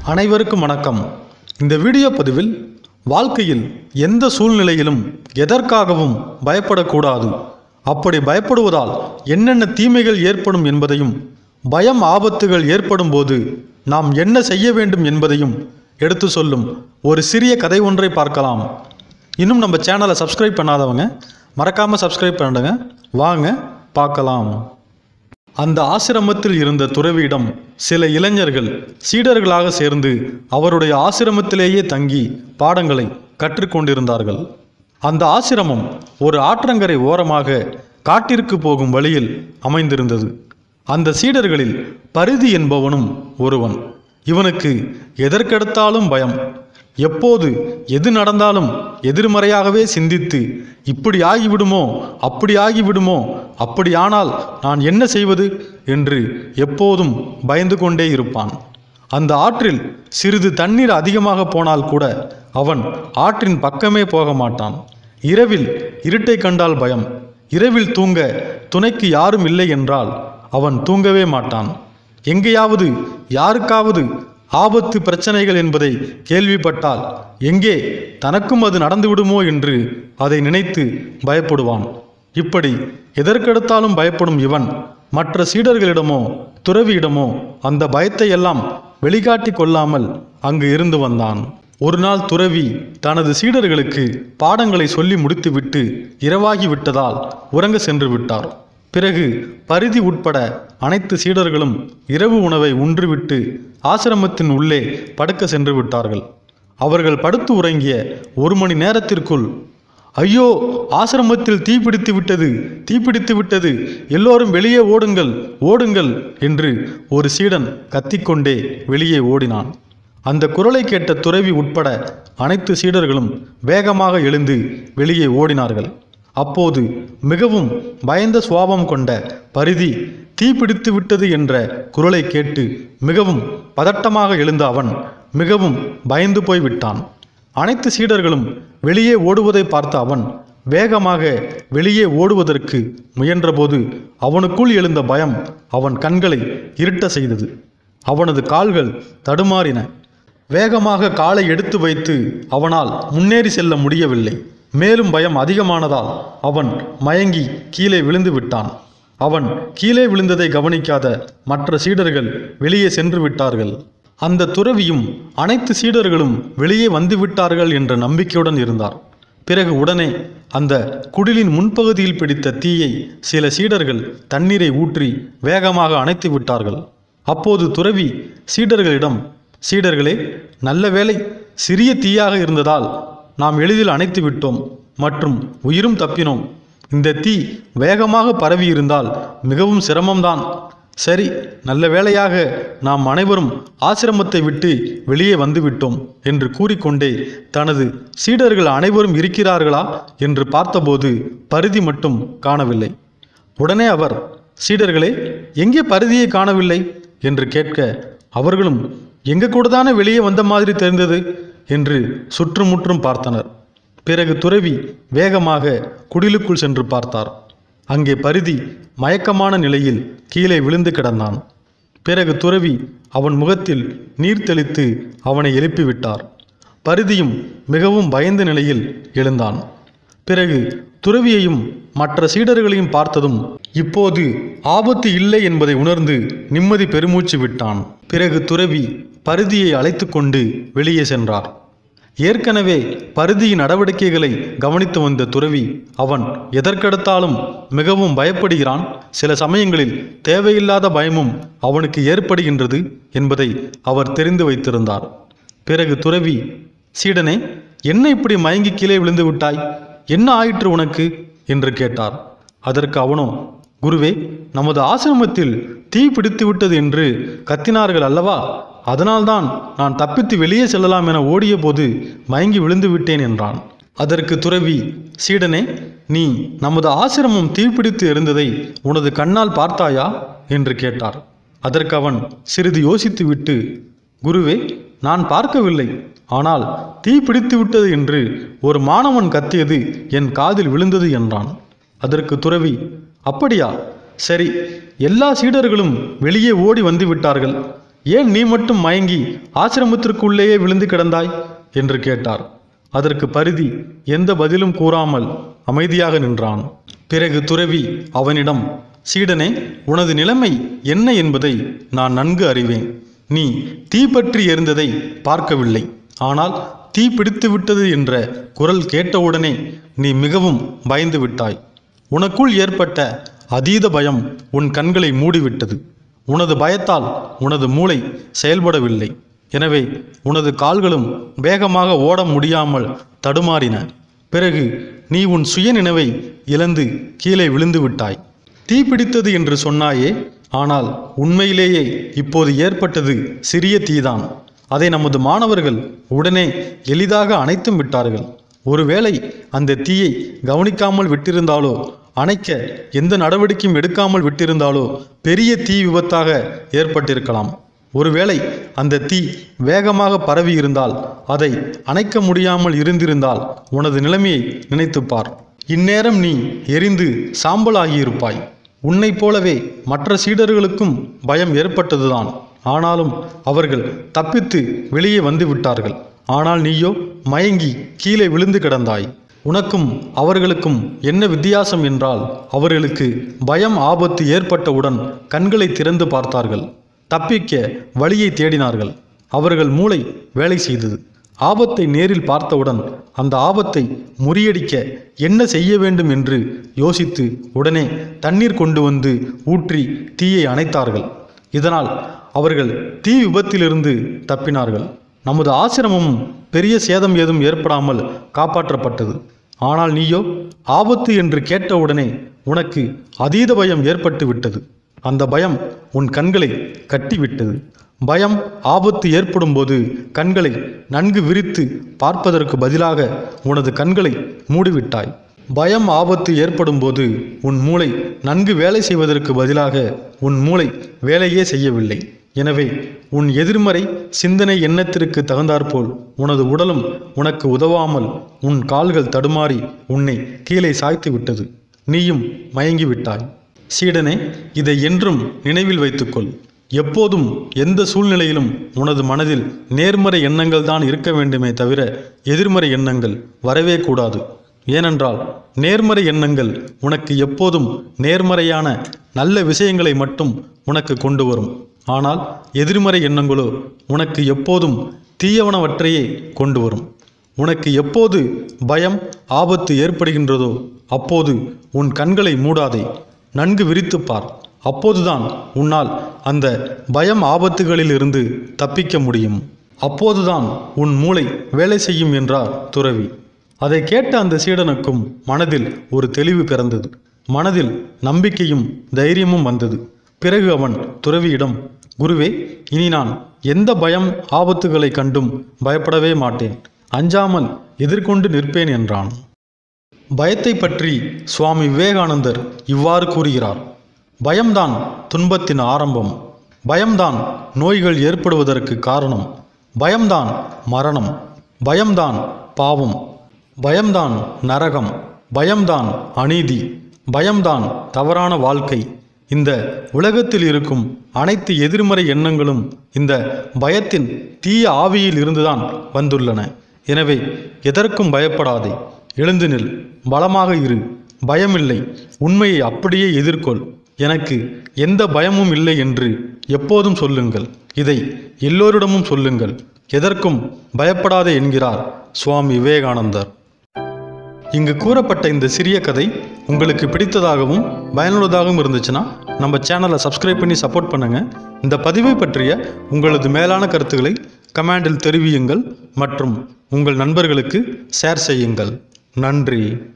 அனைவருக்கும் வணக்கம் இந்த வீடியோ பதிவில் வாழ்க்கையில் எந்த சூழ்நிலையிலும் எதற்காகவும் பயப்படக்கூடாது அப்படி பயப்படுவதால் என்னென்ன தீமைகள் ஏற்படும் என்பதையும் பயம் ஆபத்துகள் ஏற்படும் போது நாம் என்ன செய்ய வேண்டும் என்பதையும் எடுத்து சொல்லும் ஒரு சிறிய கதை ஒன்றை பார்க்கலாம் இன்னும் நம்ம சேனலை சப்ஸ்கிரைப் பண்ணாதவங்க மறக்காமல் சப்ஸ்கிரைப் பண்ணுங்க வாங்க பார்க்கலாம் அந்த ஆசிரமத்தில் இருந்த துறவியிடம் சில இளைஞர்கள் சீடர்களாக சேர்ந்து அவருடைய ஆசிரமத்திலேயே தங்கி பாடங்களை கற்றுக்கொண்டிருந்தார்கள் அந்த ஆசிரமம் ஒரு ஆற்றங்கரை ஓரமாக காட்டிற்கு போகும் வழியில் அமைந்திருந்தது அந்த சீடர்களில் பரிதி என்பவனும் ஒருவன் இவனுக்கு எதற்கெடுத்தாலும் பயம் எப்போது எது நடந்தாலும் எதிர்மறையாகவே சிந்தித்து இப்படி ஆகிவிடுமோ அப்படி ஆகிவிடுமோ அப்படியானால் நான் என்ன செய்வது என்று எப்போதும் பயந்து கொண்டே இருப்பான் அந்த ஆற்றில் சிறிது தண்ணீர் அதிகமாக போனால் கூட அவன் ஆற்றின் பக்கமே போக மாட்டான் இரவில் இருட்டை கண்டால் பயம் இரவில் தூங்க துணைக்கு யாரும் இல்லை என்றால் அவன் தூங்கவே மாட்டான் எங்கேயாவது யாருக்காவது ஆபத்து பிரச்சனைகள் என்பதை கேள்விப்பட்டால் எங்கே தனக்கும் அது நடந்துவிடுமோ என்று அதை நினைத்து பயப்படுவான் இப்படி எதற்கெடுத்தாலும் பயப்படும் இவன் மற்ற சீடர்களிடமோ துறவியிடமோ அந்த பயத்தை எல்லாம் வெளிக்காட்டி கொள்ளாமல் அங்கு இருந்து வந்தான் ஒரு நாள் துறவி தனது சீடர்களுக்கு பாடங்களை சொல்லி முடித்துவிட்டு இரவாகி விட்டதால் உறங்க சென்று விட்டார் பிறகு பரிதி உட்பட அனைத்து சீடர்களும் இரவு உணவை உன்றுவிட்டு ஆசிரமத்தின் உள்ளே படுக்க சென்று விட்டார்கள் அவர்கள் படுத்து உறங்கிய ஒரு மணி நேரத்திற்குள் ஐயோ ஆசிரமத்தில் தீப்பிடித்து விட்டது தீப்பிடித்து விட்டது எல்லோரும் வெளியே ஓடுங்கள் ஓடுங்கள் என்று ஒரு சீடன் கத்திக்கொண்டே வெளியே ஓடினான் அந்த குரலை கேட்ட துறவி உட்பட அனைத்து சீடர்களும் வேகமாக எழுந்து வெளியே ஓடினார்கள் அப்போது மிகவும் பயந்த சுவாபம் கொண்ட பரிதி தீப்பிடித்து விட்டது என்ற குரலை கேட்டு மிகவும் பதட்டமாக எழுந்த அவன் மிகவும் பயந்து போய் விட்டான் அனைத்து சீடர்களும் வெளியே ஓடுவதை பார்த்த அவன் வேகமாக வெளியே ஓடுவதற்கு முயன்றபோது அவனுக்குள் எழுந்த பயம் அவன் கண்களை இருட்ட செய்தது அவனது கால்கள் தடுமாறின வேகமாக காலை எடுத்து வைத்து அவனால் முன்னேறி செல்ல முடியவில்லை மேலும் பயம் அதிகமானதால் அவன் மயங்கி கீழே விழுந்து விட்டான் அவன் கீழே விழுந்ததை கவனிக்காத மற்ற சீடர்கள் வெளியே சென்று விட்டார்கள் அந்த துறவியும் அனைத்து சீடர்களும் வெளியே வந்து விட்டார்கள் என்ற நம்பிக்கையுடன் இருந்தார் பிறகு உடனே அந்த குடிலின் முன்பகுதியில் பிடித்த தீயை சில சீடர்கள் தண்ணீரை ஊற்றி வேகமாக அணைத்து விட்டார்கள் அப்போது துறவி சீடர்களிடம் சீடர்களே நல்ல வேளை சிறிய தீயாக இருந்ததால் நாம் எளிதில் அணைத்து விட்டோம் மற்றும் உயிரும் தப்பினோம் இந்த தீ வேகமாக பரவி இருந்தால் மிகவும் சிரமம்தான் சரி நல்ல வேளையாக நாம் அனைவரும் ஆசிரமத்தை விட்டு வெளியே வந்துவிட்டோம் என்று கூறிக்கொண்டே தனது சீடர்கள் அனைவரும் இருக்கிறார்களா என்று பார்த்தபோது பரிதி மட்டும் காணவில்லை உடனே அவர் சீடர்களே எங்கே பரிதியை காணவில்லை என்று கேட்க அவர்களும் எங்க கூட தானே வெளியே வந்த மாதிரி தெரிந்தது என்று சுற்றுமுற்றும் பார்த்தனர் பிறகு துறவி வேகமாக குடிலுக்குள் சென்று பார்த்தார் அங்கே பரிதி மயக்கமான நிலையில் கீழே விழுந்து கிடந்தான் பிறகு துறவி அவன் முகத்தில் நீர் தெளித்து அவனை எழுப்பிவிட்டார் பரிதியும் மிகவும் பயந்த நிலையில் எழுந்தான் பிறகு துறவியையும் மற்ற சீடர்களையும் பார்த்ததும் இப்போது ஆபத்து இல்லை என்பதை உணர்ந்து நிம்மதி பெருமூச்சு விட்டான் பிறகு துறவி பரிதியை அழைத்து கொண்டு வெளியே சென்றார் ஏற்கனவே பருதியின் நடவடிக்கைகளை கவனித்து வந்த துறவி அவன் எதற்கெடுத்தாலும் மிகவும் பயப்படுகிறான் சில சமயங்களில் தேவையில்லாத பயமும் அவனுக்கு ஏற்படுகின்றது என்பதை அவர் தெரிந்து வைத்திருந்தார் பிறகு துறவி சீடனே என்ன இப்படி மயங்கி கீழே விழுந்து விட்டாய் என்ன ஆயிற்று உனக்கு என்று கேட்டார் அதற்கு அவனோ குருவே நமது ஆசிரமத்தில் தீ பிடித்து விட்டது என்று கத்தினார்கள் அல்லவா அதனால்தான் நான் தப்பித்து வெளியே செல்லலாம் என ஓடிய போது மயங்கி விழுந்து விட்டேன் என்றான் அதற்கு துறவி சீடனே நீ நமது ஆசிரமம் தீப்பிடித்து எரிந்ததை உனது கண்ணால் பார்த்தாயா என்று கேட்டார் அதற்கு அவன் சிறிது யோசித்துவிட்டு குருவே நான் பார்க்கவில்லை ஆனால் தீ பிடித்து விட்டது என்று ஒரு மாணவன் கத்தியது என் காதில் விழுந்தது என்றான் அதற்கு துறவி அப்படியா சரி எல்லா சீடர்களும் வெளியே ஓடி வந்து விட்டார்கள் ஏன் நீ மட்டும் மயங்கி ஆசிரமத்திற்குள்ளேயே விழுந்து கிடந்தாய் என்று கேட்டார் அதற்கு பரிதி எந்த பதிலும் கூறாமல் அமைதியாக நின்றான் பிறகு துறவி அவனிடம் சீடனே உனது நிலைமை என்ன என்பதை நான் நன்கு அறிவேன் நீ தீ பற்றி எரிந்ததை பார்க்கவில்லை ஆனால் தீ பிடித்து விட்டது என்ற குரல் கேட்டவுடனே நீ மிகவும் பயந்து விட்டாய் உனக்குள் ஏற்பட்ட அதீத பயம் உன் கண்களை மூடிவிட்டது உனது பயத்தால் உனது மூளை செயல்படவில்லை எனவே உனது கால்களும் வேகமாக ஓட முடியாமல் தடுமாறின பிறகு நீ உன் சுயநினைவை இழந்து கீழே விழுந்து விட்டாய் தீ பிடித்தது என்று சொன்னாயே ஆனால் உண்மையிலேயே இப்போது ஏற்பட்டது சிறிய தீதான் அதை நமது மாணவர்கள் உடனே எளிதாக அணைத்தும் விட்டார்கள் ஒருவேளை அந்த தீயை கவனிக்காமல் விட்டிருந்தாலோ அணைக்க எந்த நடவடிக்கையும் எடுக்காமல் விட்டிருந்தாலோ பெரிய தீ விபத்தாக ஏற்பட்டிருக்கலாம் ஒருவேளை அந்த தீ வேகமாக பரவி இருந்தால் அதை அணைக்க முடியாமல் இருந்திருந்தால் உனது நிலைமையை நினைத்துப் பார் இந்நேரம் நீ எரிந்து சாம்பலாகியிருப்பாய் உன்னைப் போலவே மற்ற சீடர்களுக்கும் பயம் ஏற்பட்டதுதான் ஆனாலும் அவர்கள் தப்பித்து வெளியே வந்து விட்டார்கள் ஆனால் நீயோ மயங்கி கீழே விழுந்து கிடந்தாய் உனக்கும் அவர்களுக்கும் என்ன வித்தியாசம் என்றால் அவர்களுக்கு பயம் ஆபத்து ஏற்பட்டவுடன் கண்களை திறந்து பார்த்தார்கள் தப்பிக்க வழியை தேடினார்கள் அவர்கள் மூளை வேலை செய்தது ஆபத்தை நேரில் பார்த்தவுடன் அந்த ஆபத்தை முறியடிக்க என்ன செய்ய வேண்டும் என்று யோசித்து உடனே தண்ணீர் கொண்டு வந்து ஊற்றி தீயை அணைத்தார்கள் இதனால் அவர்கள் தீ விபத்திலிருந்து தப்பினார்கள் நமது ஆசிரமமும் பெரிய சேதம் ஏதும் ஏற்படாமல் காப்பாற்றப்பட்டது ஆனால் நீயோ ஆபத்து என்று கேட்டவுடனே உனக்கு அதீத பயம் ஏற்பட்டு விட்டது அந்த பயம் உன் கண்களை கட்டிவிட்டது பயம் ஆபத்து ஏற்படும்போது கண்களை நன்கு விரித்து பார்ப்பதற்கு பதிலாக உனது கண்களை மூடிவிட்டாய் பயம் ஆபத்து ஏற்படும்போது உன் மூளை நன்கு வேலை செய்வதற்கு பதிலாக உன் மூளை வேலையே செய்யவில்லை எனவே உன் எதிர்மறை சிந்தனை எண்ணத்திற்கு தகுந்தாற்போல் உனது உடலும் உனக்கு உதவாமல் உன் கால்கள் தடுமாறி உன்னை கீழே சாய்த்து விட்டது நீயும் மயங்கி விட்டாய் சீடனே இதை என்றும் நினைவில் வைத்துக்கொள் எப்போதும் எந்த சூழ்நிலையிலும் உனது மனதில் நேர்மறை எண்ணங்கள் தான் இருக்க வேண்டுமே தவிர எதிர்மறை எண்ணங்கள் வரவே கூடாது ஏனென்றால் நேர்மறை எண்ணங்கள் உனக்கு எப்போதும் நேர்மறையான நல்ல விஷயங்களை மட்டும் உனக்கு கொண்டு வரும் ஆனால் எதிர்மறை எண்ணங்களோ உனக்கு எப்போதும் தீயவனவற்றையே கொண்டு வரும் உனக்கு எப்போது பயம் ஆபத்து ஏற்படுகின்றதோ அப்போது உன் கண்களை மூடாதே நன்கு விரித்துப் பார் அப்போதுதான் உன்னால் அந்த பயம் ஆபத்துகளிலிருந்து தப்பிக்க முடியும் அப்போதுதான் உன் மூளை வேலை செய்யும் என்றார் துறவி அதை கேட்ட அந்த சீடனுக்கும் மனதில் ஒரு தெளிவு பிறந்தது மனதில் நம்பிக்கையும் தைரியமும் வந்தது பிறகு அவன் துறவியிடம் குருவே இனி நான் எந்த பயம் ஆபத்துகளை கண்டும் பயப்படவே மாட்டேன் அஞ்சாமல் எதிர்கொண்டு நிற்பேன் என்றான் பயத்தை பற்றி சுவாமி விவேகானந்தர் இவ்வாறு கூறுகிறார் பயம்தான் துன்பத்தின் ஆரம்பம் பயம்தான் நோய்கள் ஏற்படுவதற்கு காரணம் பயம்தான் மரணம் பயம்தான் பாவம் பயம்தான் நரகம் பயம்தான் அநீதி பயம்தான் தவறான வாழ்க்கை இந்த உலகத்தில் இருக்கும் அனைத்து எதிர்மறை எண்ணங்களும் இந்த பயத்தின் தீய ஆவியில் இருந்துதான் வந்துள்ளன எனவே எதற்கும் பயப்படாதே எழுந்து நில் பலமாக இரு பயமில்லை உண்மையை அப்படியே எதிர்கொள் எனக்கு எந்த பயமும் இல்லை என்று எப்போதும் சொல்லுங்கள் இதை எல்லோரிடமும் சொல்லுங்கள் எதற்கும் பயப்படாதே என்கிறார் சுவாமி விவேகானந்தர் இங்கு கூறப்பட்ட இந்த சிறிய கதை உங்களுக்கு பிடித்ததாகவும் பயனுள்ளதாகவும் இருந்துச்சுன்னா நம்ம சேனலை சப்ஸ்கிரைப் பண்ணி சப்போர்ட் பண்ணுங்க இந்த பதிவை பற்றிய உங்களது மேலான கருத்துக்களை கமெண்டில் தெரிவியுங்கள் மற்றும் உங்கள் நண்பர்களுக்கு ஷேர் செய்யுங்கள் நன்றி